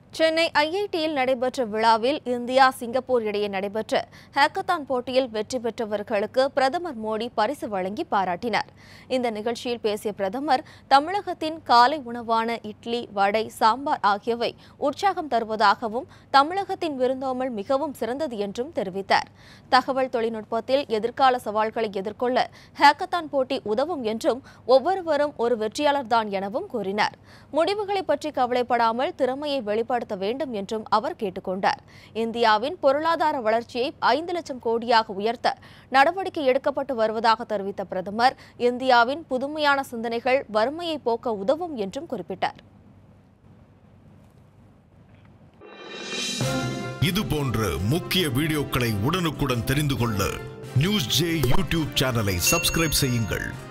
சென்னை ஐஐடியில் நடைபெற்ற விழாவில் இந்தியா சிங்கப்பூர் இடையே நடைபெற்ற ஹேக்கத்தான் போட்டியில் வெற்றி பெற்றவர்களுக்கு பிரதமர் மோடி பரிசு வழங்கி பாராட்டினார் இந்த நிகழ்ச்சியில் பேசிய பிரதமர் தமிழகத்தின் காலை உணவான இட்லி வடை சாம்பார் ஆகியவை உற்சாகம் தருவதாகவும் தமிழகத்தின் விருந்தோம்பல் மிகவும் சிறந்தது என்றும் தெரிவித்தார் தகவல் தொழில்நுட்பத்தில் எதிர்கால சவால்களை எதிர்கொள்ள ஹேக்கத்தான் போட்டி உதவும் என்றும் ஒவ்வொருவரும் ஒரு வெற்றியாளர்தான் எனவும் கூறினார் முடிவுகளை பற்றி கவலைப்படாமல் திறமையை வெளிப்படுத்த வேண்டும் என்றும் அவர் கேட்டுக்கொண்டார் இந்தியாவின் பொருளாதார வளர்ச்சியை ஐந்து லட்சம் கோடியாக உயர்த்த நடவடிக்கை எடுக்கப்பட்டு வருவதாக தெரிவித்த பிரதமர் இந்தியாவின் புதுமையான சிந்தனைகள் வறுமையை போக்க உதவும் என்றும் குறிப்பிட்டார் இது போன்ற முக்கிய வீடியோக்களை உடனுக்குடன் தெரிந்து கொள்ள நியூஸ் ஜே யூடியூப் சேனலை சப்ஸ்கிரைப் செய்யுங்கள்